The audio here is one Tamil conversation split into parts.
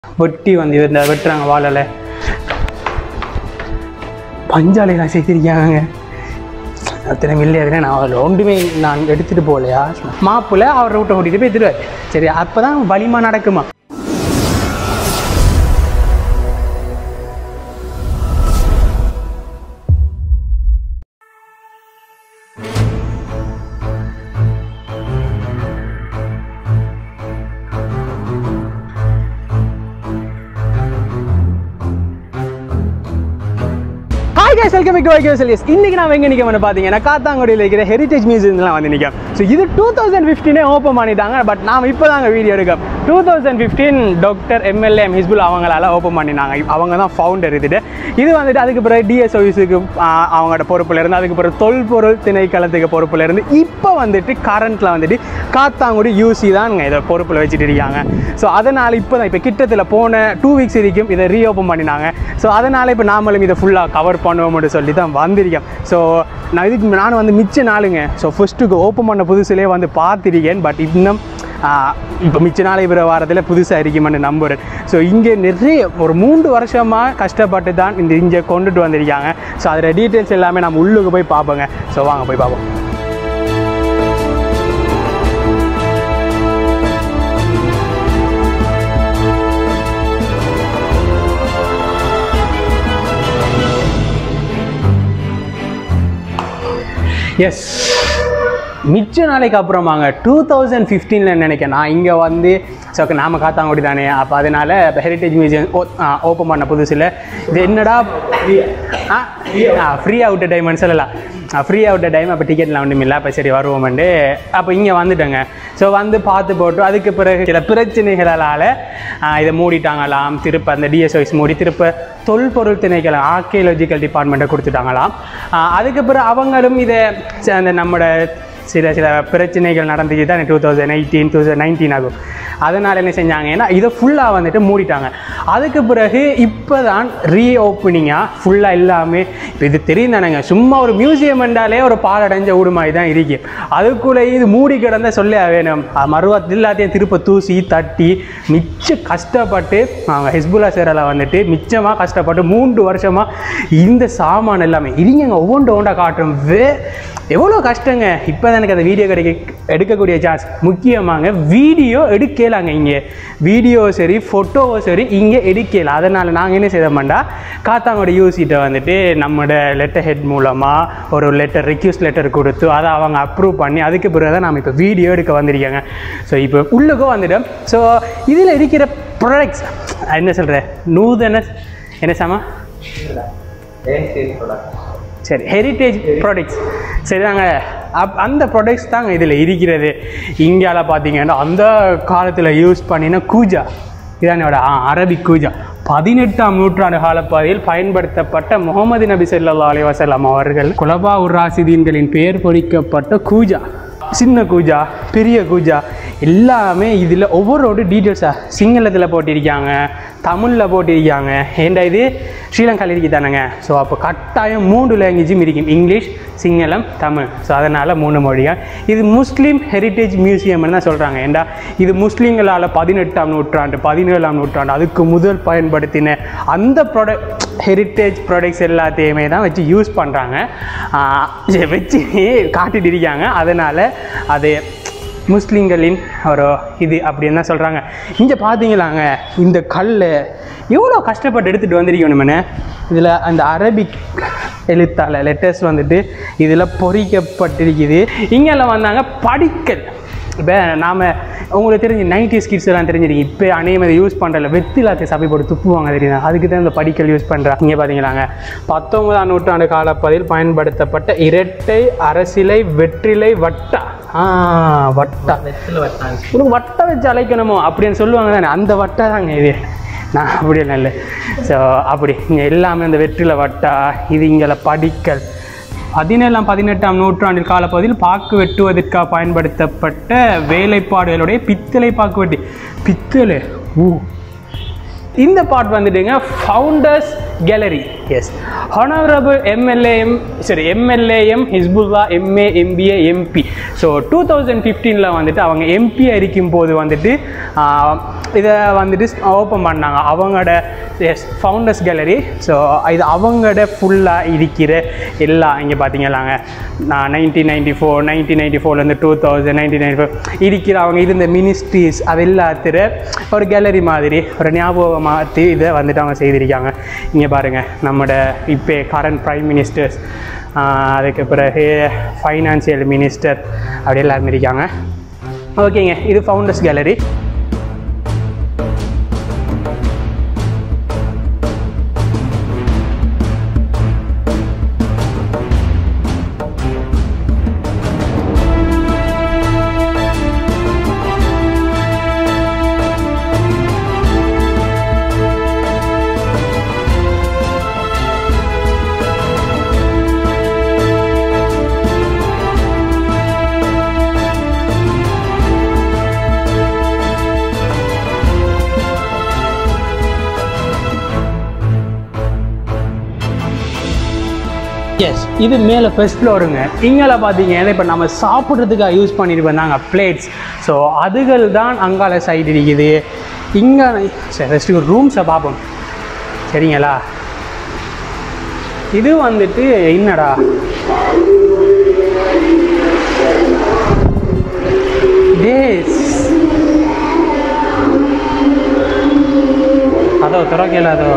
வெட்டி வந்து இந்த வெட்டுறாங்க வாழலை பஞ்சாலையெல்லாம் சேர்த்திருக்காங்க அத்தனை மில்லியதுனே நான் அதில் ஒன்றுமே நான் எடுத்துகிட்டு போகலையா மாப்பிள்ளை அவர் ரூட்டை ஓட்டிட்டு போய் திருவார் சரி அப்போ தான் வலிமா நடக்குமா hi guys welcome back to வைக்கோ செல்லியஸ் இன்னைக்கு நான் எங்க நிக்க வந்து பாத்தீங்கன்னா காத்தாங்குடியில் இருக்கிற ஹெரிட்டேஜ் மியூசியம்லாம் வந்து நிற்கும் ஸோ இது டூ தௌசண்ட் ஃபிஃப்டீனே ஓப்பன் பண்ணிட்டாங்க பட் நாம இப்போ தாங்க வீடியோ எடுக்கோம் two thousand fifteen doctor MLA Hizbullah அவங்களால ஓப்பன் பண்ணினாங்க அவங்க தான் ஃபவுண்டர் இதுட்டு இது வந்துட்டு அதுக்கு பிறகு டிஎஸ் ஆஃபீஸுக்கு அவங்களோட பொறுப்புல இருந்து அதுக்கு பிறகு தொல்பொருள் திணைக்களத்துக்கு பொறுப்புல இருந்து இப்போ வந்துட்டு கரண்ட்ல வந்துட்டு காத்தாங்குடி யூசி தான் இதை பொறுப்பில் வச்சுட்டு இருக்காங்க ஸோ அதனால் இப்போ தான் இப்போ கிட்டத்தில் போன டூ வீக்ஸ் வரைக்கும் இதை ரீஓப்பன் பண்ணினாங்க ஸோ அதனால் இப்போ நாமளும் இதை ஃபுல்லாக கவர் பண்ணுவோம்னு சொல்லி தான் வந்திருக்கேன் ஸோ நான் இதுக்கு நான் வந்து மிச்ச நாளுங்க ஸோ ஃபஸ்ட்டுக்கு ஓப்பன் பண்ண புதுசுலேயே வந்து பார்த்திருக்கேன் பட் இன்னும் இப்போ மிச்ச நாள் இவர வாரத்தில் புதுசாக இருக்குமென்னு நம்புகிறேன் ஸோ இங்கே நிறைய ஒரு மூன்று வருஷமாக கஷ்டப்பட்டு தான் இந்த இங்கே கொண்டுட்டு வந்திருக்காங்க ஸோ அதில் டீட்டெயில்ஸ் எல்லாமே நம்ம உள்ளுக்கு போய் பார்ப்போங்க ஸோ வாங்க போய் பார்ப்போம் எஸ் மிச்ச நாளைக்கு அப்புறமாங்க டூ தௌசண்ட் ஃபிஃப்டீனில் நினைக்கிறேன் நான் இங்கே வந்து ஸோ நாம காத்தாங்குடி தானே அப்போ அதனால் இப்போ ஹெரிட்டேஜ் மியூசியம் ஓப்பன் பண்ண புதுசில் இது என்னடா ஆ ஃப்ரீ அவுட் டைமண்ட் சொல்லலாம் ஃப்ரீ அவுட் டைம் அப்போ டிக்கெட்லாம் ஒன்றும் இல்லை அப்போ சரி வருவோம்ண்டு அப்போ இங்கே வந்துட்டேங்க ஸோ வந்து பார்த்து போட்டு அதுக்கு பிறகு சில பிரச்சனைகளால் இதை மூடிட்டாங்களாம் திருப்ப அந்த டிஎஸ்ஓஎஸ் மூடி திருப்ப தொல்பொருள் திணைக்களம் ஆர்கியலாஜிக்கல் டிபார்ட்மெண்ட்டை கொடுத்துட்டாங்களாம் ஆஹ் அதுக்கு பிறகு அவங்களும் இதை ச- அந்த நம்மளோட சில சில பிரச்சனைகள் நடந்துச்சு தான் two thousand eighteen two thousand nineteen ஆகும் அதனால் என்ன செஞ்சாங்கன்னா இதை ஃபுல்லாக வந்துட்டு மூடிட்டாங்க அதுக்கு பிறகு இப்போ தான் ரீஓப்பனிங்காக ஃபுல்லாக எல்லாமே இப்போ இது தெரியும் தானேங்க சும்மா ஒரு மியூசியம் என்றாலே ஒரு பாலடைஞ்ச ஊடு மாதிரி தான் இருக்கு அதுக்குள்ளே இது மூடி கிடந்த சொல்ல வேணும் மறுவாத்து எல்லாத்தையும் திருப்ப தூசி தட்டி மிச்ச கஷ்டப்பட்டு அவங்க ஹிஸ்புல்லா சேரில் வந்துட்டு மிச்சமாக கஷ்டப்பட்டு மூன்று வருஷமாக இந்த சாமான் எல்லாமே இருங்க ஒவ்வொன்று ஒவ்வொன்றா காட்டும் வே எவ்வளோ கஷ்டங்க இப்போ தான் எனக்கு அந்த வீடியோ கிடைக்க எடுக்கக்கூடிய சான்ஸ் முக்கியமாங்க வீடியோ எடுக்கலாங்க இங்கே வீடியோ சரி ஃபோட்டோவோ சரி இங்கே எடுக்கல அதனால் நாங்கள் என்ன செய்தோம்டா காத்தாங்கோட யூசிட்ட வந்துட்டு நம்மளோட லெட்டர் ஹெட் மூலமாக ஒரு லெட்டர் ரிக்வஸ்ட் லெட்டர் கொடுத்து அதை அவங்க அப்ரூவ் பண்ணி அதுக்கு பிறகு தான் நம்ம இப்போ வீடியோ எடுக்க வந்திருக்காங்க ஸோ இப்போ உள்ளுக்கோ வந்துட்டோம் ஸோ இதில் இருக்கிற ப்ராடக்ட்ஸ் என்ன சொல்கிறேன் நூதன என்ன சாமா சரி ஹெரிட்டேஜ் ப்ராடக்ட்ஸ் சரிதாங்க அப் அந்த ப்ராடக்ட்ஸ் தாங்க இதில் இருக்கிறது இந்தியாவில் பார்த்தீங்கன்னா அந்த காலத்தில் யூஸ் பண்ணின கூஜா இதானோட அரபிக் கூஜா பதினெட்டாம் நூற்றாண்டு காலப்பகுதியில் பயன்படுத்தப்பட்ட முகமது நபி ஸல்லல்லாஹு அலைஹி வஸல்லம் அவர்கள் குலபா உர் ராசிதீன்களின் பெயர் பொறிக்கப்பட்ட கூஜா சின்ன கூஜா பெரிய கூஜா எல்லாமே இதில் ஒவ்வொரு டீட்டெயில்ஸாக சிங்களத்தில் போட்டிருக்காங்க தமிழில் போட்டிருக்காங்க ஏண்டா இது ஸ்ரீலங்காவில் இருக்கு தானேங்க ஸோ அப்போ கட்டாயம் மூணு லாங்குவேஜும் இருக்கும் இங்கிலீஷ் சிங்களம் தமிழ் ஸோ அதனால் மூணு மொழியாக இது முஸ்லீம் ஹெரிட்டேஜ் மியூசியம்னு தான் சொல்கிறாங்க ஏண்டா இது முஸ்லீம்களால் பதினெட்டாம் நூற்றாண்டு பதினேழாம் நூற்றாண்டு அதுக்கு முதல் பயன்படுத்தின அந்த ப்ராடக்ட் ஹெரிட்டேஜ் ப்ராடக்ட்ஸ் எல்லாத்தையுமே தான் வச்சு யூஸ் பண்ணுறாங்க வச்சு காட்டிட்டு இருக்காங்க அதனால் அது முஸ்லீம்களின் ஒரு இது அப்படின்னு தான் சொல்கிறாங்க இங்கே பார்த்தீங்களாங்க இந்த கல் எவ்வளோ கஷ்டப்பட்டு எடுத்துகிட்டு வந்திருக்கணுமே இதில் அந்த அரபிக் எழுத்தால் லெட்டர்ஸ் வந்துட்டு இதில் பொறிக்கப்பட்டிருக்குது இங்கெல்லாம் வந்தாங்க படிக்கல் இப்போ நாம் உங்களுக்கு தெரிஞ்சு நைன்டி ஸ்கிட்ஸ் எல்லாம் தெரிஞ்சிருக்கு இப்போ அநேகமாக யூஸ் பண்ணுறல வெத்திலாத்தை சபை போட்டு துப்புவாங்க தெரியுது அதுக்கு தான் இந்த படிக்கல் யூஸ் பண்ணுறாங்க இங்கே பார்த்தீங்களாங்க பத்தொன்பதாம் நூற்றாண்டு காலப்பகுதியில் பயன்படுத்தப்பட்ட இரட்டை அரசிலை வெற்றிலை வட்டா ஆ வட்டா உனக்கு வட்டை வச்சு அழைக்கணுமோ அப்படின்னு சொல்லுவாங்க தானே அந்த வட்டா தாங்க இது நான் அப்படி இல்லை ஸோ அப்படி இங்கே எல்லாமே அந்த வெற்றிலை வட்டா இது இங்கே படிக்கல் பதினேழாம் பதினெட்டாம் நூற்றாண்டில் காலப்பகுதியில் பாக்கு வெட்டுவதற்காக பயன்படுத்தப்பட்ட வேலைப்பாடுகளுடைய பித்தளை பாக்கு வெட்டி பித்தளை ஊ இந்த பார்ட் வந்துட்டுங்க founders gallery yes honourable MLA சரி MLAM Hizbullah MA MBA MP so two thousand ஃபிஃப்டீனில் வந்துட்டு அவங்க எம்பியாக இருக்கும் போது வந்துட்டு ஆஹ், இதை வந்துட்டு ஓப்பன் பண்ணாங்க அவங்களோட எஸ் ஃபவுண்டர்ஸ் கேலரி ஸோ இது அவங்களோட ஃபுல்லாக இருக்கிற எல்லாம் இங்கே பார்த்தீங்களாங்க நான் nineteen ninety four nineteen ninety ஃபோர்லேருந்து two thousand nineteen ninety four இருக்கிற அவங்க இருந்த மினிஸ்ட்ரிஸ் அது எல்லாத்திர ஒரு கேலரி மாதிரி ஒரு ஞாபகம் மாற்றி இதை வந்துட்டு அவங்க செய்திருக்காங்க இங்கே பாருங்கள் நம்மளோட இப்போ கரண்ட் ப்ரைம் மினிஸ்டர்ஸ் அதுக்கு பிறகு ஃபைனான்சியல் மினிஸ்டர் அப்படி எல்லாருமே இருக்காங்க ஓகேங்க இது ஃபவுண்டர்ஸ் கேலரி எஸ் இது மேலே ஃபர்ஸ்ட் ஃப்ளோருங்க இங்கே பார்த்தீங்கன்னா இப்போ நம்ம சாப்பிட்றதுக்காக யூஸ் பண்ணிட்டு வந்தாங்க பிளேட்ஸ் ஸோ அதுகள் தான் அங்கால சைடு இருக்குது இங்கே சரி ஃபஸ்ட்டு ரூம்ஸை பார்ப்போம் சரிங்களா இது வந்துட்டு என்னடா டேஸ் அதோ துறக்கல அதோ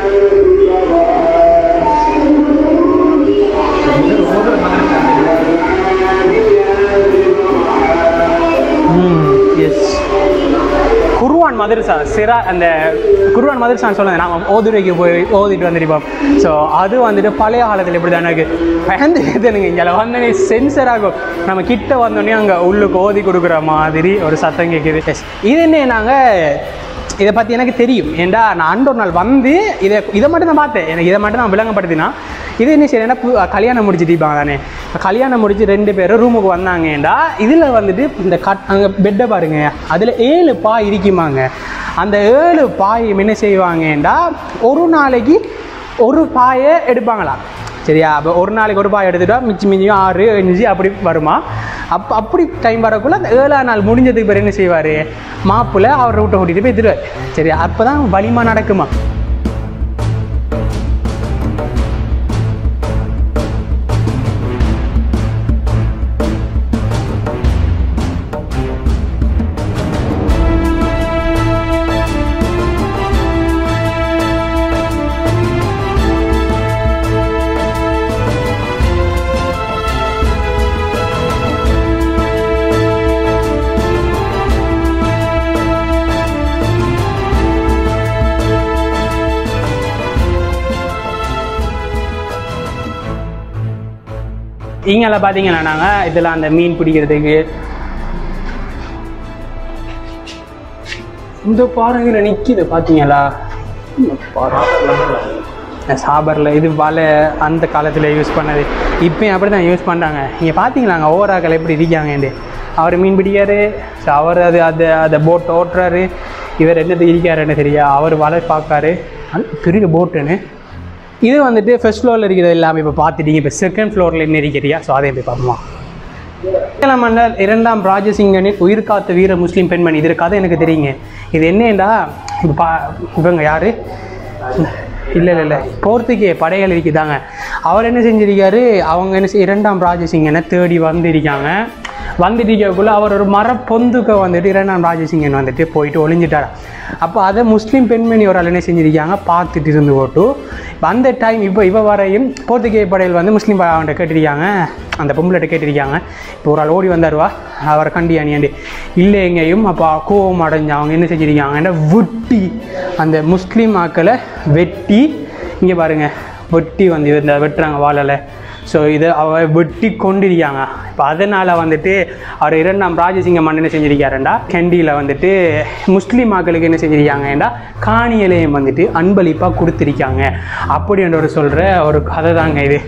எஸ் குருவான் மதரசா சிரா அந்த குருவான் மதரசான்னு சொல்லுங்க நாம ஓதுரைக்கு போய் ஓதிட்டு வந்துருப்போம் ஸோ அது வந்துட்டு பழைய காலத்தில் இப்படி தானே இருக்கு பயந்து எதுனுங்க இங்கே வந்தோடனே சென்சர் ஆகும் நம்ம கிட்ட வந்தோடனே அங்கே உள்ளுக்கு ஓதி கொடுக்குற மாதிரி ஒரு சத்தம் கேட்குது எஸ் இது என்ன நாங்கள் இதை பற்றி எனக்கு தெரியும் ஏன்டா நான் அன்று ஒரு நாள் வந்து இதை இதை மட்டும் தான் பார்த்தேன் எனக்கு இதை மட்டும் தான் விளங்கப்படுத்தினா இது என்ன செய்யறேன்னா பு- கல்யாணம் முடிச்சுட்டிப்பாங்க தானே கல்யாணம் முடிச்சு ரெண்டு பேரும் ரூமுக்கு வந்தாங்கடா இதில் வந்துட்டு இந்த கட் அங்கே பெட்டை பாருங்க அதில் ஏழு பாய் இருக்குமாங்க அந்த ஏழு பாய் என்ன செய்வாங்கடா ஒரு நாளைக்கு ஒரு பாயை எடுப்பாங்களாம் சரியா அப்போ ஒரு நாளைக்கு ஒரு பாய் எடுத்துட்டா மிச்சி மிஞ்சியும் ஆறு அஞ்சு அப்படி வருமா அப்போ அப்படி டைம் வரக்குள்ள அந்த ஏழாம் நாள் முடிஞ்சதுக்கு பிறகு என்ன செய்வார் மாப்பிள்ளை அவர் ரூட்டை கூட்டிகிட்டு போய் எடுத்துருவார் சரியா அப்போ தான் வலிமா நடக்குமா இங்கெல்லாம் பார்த்தீங்கன்னா நாங்கள் இதில் அந்த மீன் பிடிக்கிறதுக்கு இந்த பாறையில் நிற்கிது பார்த்தீங்களா இந்த பாறை சாபரில் இது வலை அந்த காலத்தில் யூஸ் பண்ணது இப்போயும் அப்படி தான் யூஸ் பண்ணுறாங்க இங்கே பார்த்தீங்களாங்க ஓவராக்கள் எப்படி இருக்காங்கன்னு அவர் மீன் பிடிக்காரு ஸோ அவர் அது அதை அதை போட் ஓட்டுறாரு இவர் என்னது இருக்காருன்னு தெரியா அவர் வலை பார்க்காரு அது பெரிய போட்டுன்னு இது வந்துட்டு ஃபர்ஸ்ட் ஃப்ளோரில் இருக்கிறது எல்லாமே இப்போ பார்த்துட்டீங்க இப்போ செகண்ட் ஃப்ளோரில் என்ன இருக்கிறியா ஸோ அதையும் போய் பார்ப்போமா ஏழாம் மன்னர் இரண்டாம் ராஜசிங்கனின் உயிர் காத்த வீர முஸ்லீம் பெண்மணி இது கதை எனக்கு தெரியுங்க இது என்னடா இப்போ பா இவங்க யாரு இல்லை இல்லை இல்லை போர்த்துகே படைகள் இருக்குதாங்க அவர் என்ன செஞ்சிருக்காரு அவங்க என்ன செய் இரண்டாம் ராஜசிங்கனை தேடி வந்திருக்காங்க வந்துட்டிருக்கக்குள்ள அவர் ஒரு மரப்பொந்துக்க வந்துட்டு இரண்டாம் ராஜசிங்கன் வந்துட்டு போயிட்டு ஒளிஞ்சிட்டார் அப்போ அதை முஸ்லீம் பெண்மணி ஒரு ஆள் என்ன செஞ்சிருக்காங்க பார்த்துட்டு இருந்து போட்டு அந்த டைம் இப்போ இவ வரையும் போர்த்துகே படையில் வந்து முஸ்லீம் அவன்கிட்ட கேட்டிருக்காங்க அந்த பொம்பளைகிட்ட கேட்டிருக்காங்க இப்போ ஒரு ஆள் ஓடி வந்தாருவா அவரை கண்டி அணியாண்டு இல்லை எங்கேயும் அப்போ கோவம் அடைஞ்சு அவங்க என்ன செஞ்சிருக்காங்கன்னா வெட்டி அந்த முஸ்லீம் ஆக்களை வெட்டி இங்கே பாருங்க வெட்டி வந்து இந்த வெட்டுறாங்க வாழலை ஸோ இதை அவ வெட்டி கொண்டிருக்காங்க இப்போ அதனால் வந்துட்டு அவர் இரண்டாம் ராஜசிங்க மன்னன் என்ன செஞ்சிருக்காருண்டா கெண்டியில் வந்துட்டு முஸ்லீம் மக்களுக்கு என்ன செஞ்சிருக்காங்கடா காணியலையும் வந்துட்டு அன்பளிப்பாக கொடுத்துருக்காங்க அப்படின்ற ஒரு சொல்கிற ஒரு கதை தாங்க இது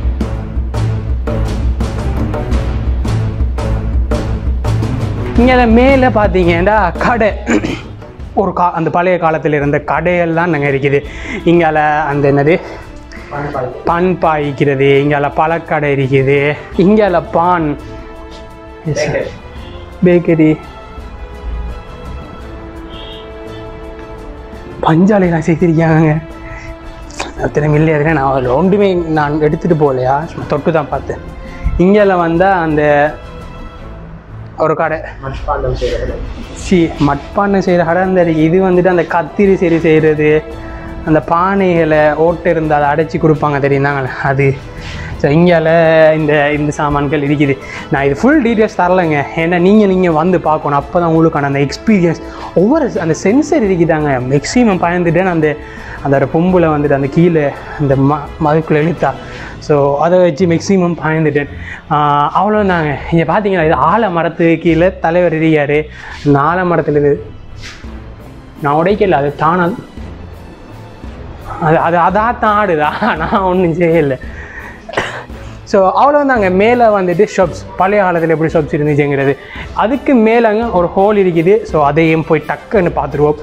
இங்கே மேலே பார்த்தீங்கன்னா கடை ஒரு கா அந்த பழைய காலத்தில் இருந்த கடையெல்லாம் நாங்கள் இருக்குது இங்கால அந்த என்னது பான் பாய்க்கிறது இங்கால பழக்கடை இருக்குது இங்கால பான் பேக்கரி பஞ்சாலைலாம் சேர்த்திருக்காங்க அத்தனை மில்லியதுல நான் அதில் ஒன்றுமே நான் எடுத்துகிட்டு போகலையா சும்மா தொட்டு தான் பார்த்தேன் இங்கெல்லாம் வந்தால் அந்த ஒரு கடை சி மட்பானை செய்கிற கடை அந்த இருக்கு. இது வந்துட்டு அந்த கத்திரி சரி செய்கிறது அந்த பானைகளை ஓட்டை இருந்து அதை அடைச்சி கொடுப்பாங்க தெரியுந்தாங்களே அது ஸோ இங்கால இந்த இந்த சாமான்கள் இருக்குது நான் இது ஃபுல் டீட்டெயில்ஸ் தரலைங்க ஏன்னா நீங்கள் நீங்கள் வந்து பார்க்கணும் அப்போ தான் உங்களுக்கான அந்த எக்ஸ்பீரியன்ஸ் ஒவ்வொரு அந்த சென்சர் இருக்குதாங்க மேக்ஸிமம் பயந்துட்டேன் அந்த அதோட பொம்பில் வந்துட்டு அந்த கீழே அந்த ம மதுக்குள்ளே இழுத்தா ஸோ அதை வச்சு மேக்ஸிமம் பயந்துட்டேன் அவ்வளோதாங்க இங்கே பார்த்தீங்களா இது ஆல மரத்துக்கு கீழே தலைவர் இருக்கார் இந்த ஆலமரத்தில் இது நான் உடைக்கல அது தானா அது அது அதான் தான் ஆடுதா நான் ஒன்றும் செய்யலை ஸோ அவ்வளோ தாங்க மேலே வந்துட்டு ஷாப்ஸ் பழைய காலத்தில் எப்படி ஷாப்ஸ் இருந்துச்சுங்கிறது அதுக்கு மேலேங்க ஒரு ஹோல் இருக்குது ஸோ அதையும் போய் டக்குன்னு பார்த்துருவோம்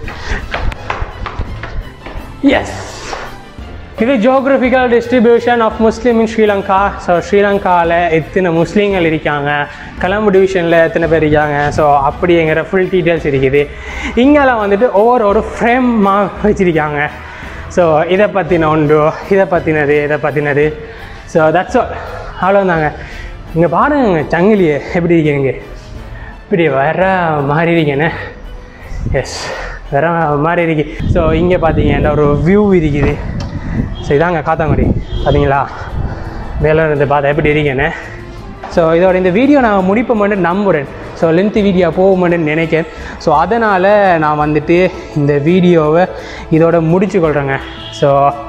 எஸ் இது geographical distribution of Muslim in Sri Lanka so ஸ்ரீலங்காவில் எத்தனை முஸ்லீம்கள் இருக்காங்க கலம்பு டிவிஷனில் எத்தனை பேர் இருக்காங்க ஸோ அப்படிங்கிற ஃபுல் டீட்டெயில்ஸ் இருக்குது இங்கெல்லாம் வந்துட்டு ஒவ்வொரு ஒரு ஃப்ரேமாக வச்சுருக்காங்க ஸோ இதை பற்றின உண்டு இதை பற்றினது இதை பற்றினது ஸோ தட்ஸ் ஆல் அவ்வளோதாங்க இங்கே பாருங்க சங்கிலியே எப்படி இருக்கீங்க இப்படி வர மாதிரி இருக்கேனே எஸ் வேற மாதிரி இருக்கு ஸோ இங்கே பார்த்தீங்கன்னா ஒரு வியூ இருக்குது ஸோ இதாங்க காத்தாங்குடி பார்த்தீங்களா மேலே இருந்து பார்த்தா எப்படி இருக்கேன்னு ஸோ இதோட இந்த வீடியோ நான் முடிப்போம்னு நம்புகிறேன் ஸோ லென்த் வீடியோ போகும்னு நினைக்கிறேன் ஸோ அதனால் நான் வந்துட்டு இந்த வீடியோவை இதோட முடிச்சு கொள்கிறேங்க ஸோ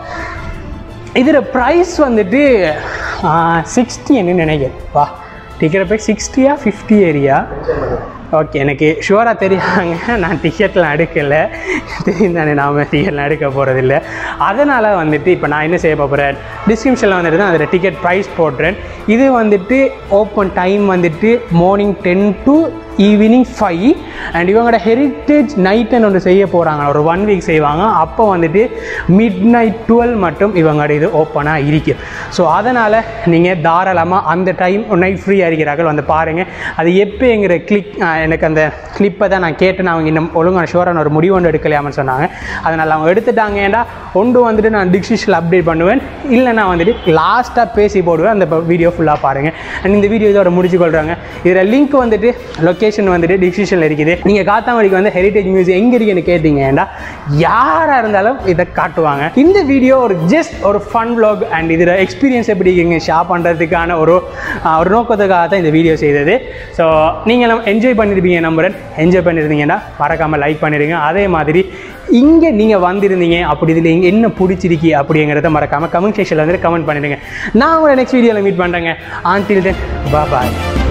இதில் ப்ரைஸ் வந்துட்டு சிக்ஸ்டின்னு நினைக்கிறேன் வா டிக்கெட் போய் சிக்ஸ்டியா ஃபிஃப்டி ஏரியா ஓகே எனக்கு ஷுவராக தெரியாங்க நான் டிக்கெட்லாம் எடுக்கலை தெரியும் தானே நாம் டிக்கெட்லாம் எடுக்க போகிறதில்ல அதனால் வந்துட்டு இப்போ நான் என்ன செய்ய போகிறேன் டிஸ்கிரிப்ஷனில் வந்துட்டு தான் அதில் டிக்கெட் ப்ரைஸ் போடுறேன் இது வந்துட்டு ஓப்பன் டைம் வந்துட்டு morning ten to evening five and இவங்களோட ஹெரிட்டேஜ் நைட்டுன்னு ஒன்று செய்ய போகிறாங்க ஒரு ஒன் வீக் செய்வாங்க அப்போ வந்துட்டு மிட் நைட் டுவெல் மட்டும் இவங்களோட இது ஓப்பனாக இருக்கு ஸோ அதனால் நீங்கள் தாராளமாக அந்த டைம் நைட் ஃப்ரீயாக இருக்கிறார்கள் வந்து பாருங்கள் அது எப்போங்கிற கிளிக் எனக்கு அந்த கிளிப்பை தான் நான் கேட்டேன் அவங்க இன்னும் ஒழுங்கான ஷுவரான ஒரு முடிவு ஒன்று எடுக்கலையாமன்னு சொன்னாங்க அதனால் அவங்க எடுத்துட்டாங்கடா ஒன்று வந்துட்டு நான் டிஸ்கிரிப்ஷனில் அப்டேட் பண்ணுவேன் இல்லைனா வந்துட்டு லாஸ்ட்டாக பேசி போடுவேன் அந்த வீடியோ ஃபுல்லாக பாருங்கள் அண்ட் இந்த வீடியோ இதோட முடிச்சு கொள்கிறாங்க இதில் லிங்க் வந்துட்டு லொக்கேஷன் வந்துட்டு டிஸ்கிரிப்ஷனில் இருக்குது நீங்கள் காத்தாமடிக்கு வந்து ஹெரிட்டேஜ் மியூசியம் எங்கே இருக்குன்னு கேட்டிங்கன்னா யாராக இருந்தாலும் இதை காட்டுவாங்க இந்த வீடியோ ஒரு ஜஸ்ட் ஒரு ஃபன் vlog அண்ட் இதில் எக்ஸ்பீரியன்ஸ் எப்படி இருக்குங்க ஷேர் பண்ணுறதுக்கான ஒரு ஆஹ், ஒரு நோக்கத்துக்காக தான் இந்த வீடியோ செய்தது ஸோ நீங்களும் என்ஜாய் பண்ணியிருப்பீங்க நம்புறேன் என்ஜாய் பண்ணியிருந்தீங்கன்னா மறக்காமல் லைக் பண்ணிடுங்க அதே மாதிரி இங்கே நீங்கள் வந்திருந்தீங்க அப்படி இதில் இங்கே என்ன பிடிச்சிருக்கு அப்படிங்கிறத மறக்காமல் கமெண்ட் செக்ஷனில் வந்து கமெண்ட் பண்ணிடுங்க நான் உங்களை நெக்ஸ்ட் வீடியோவில் மீட் பண்ணுறேங்க ஆன்டில் தென் பாய்